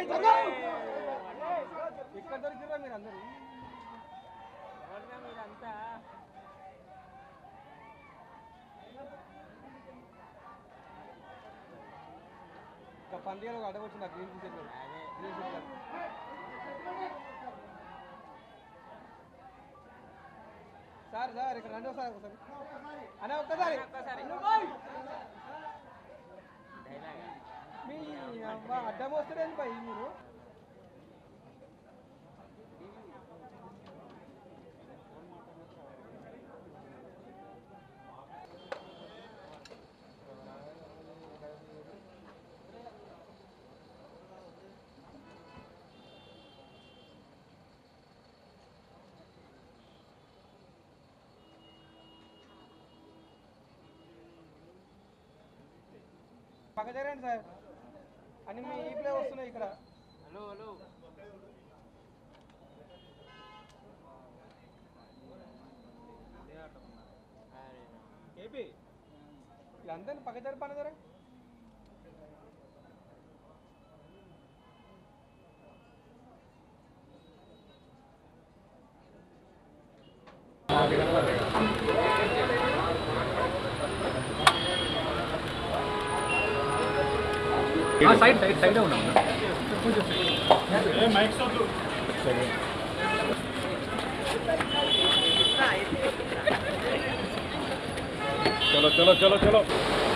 ఇక్కడ దొరికిరా మీరు అందరూ మీరంతా ఇంకా పండుగలు అడగొచ్చు నాకు green t-shirt green t-shirt sir sir ఇక్కడ రండి ఒకసారి ఒకసారి అన్న ఒక్కసారి ఒక్కసారి. మీ అబ్బా అడ్డం వస్తారేంటి పై మీరు పక్క జరగండి సార్ అన్ని మీ ఈప్లే వస్తున్నాయి ఇక్కడ హలో హలో ఏపీ వీళ్ళందరినీ పక్క జరపని జర సైడ్ సైడ్ సైడ్ ఉన్నాం చలో చలో చలో చలో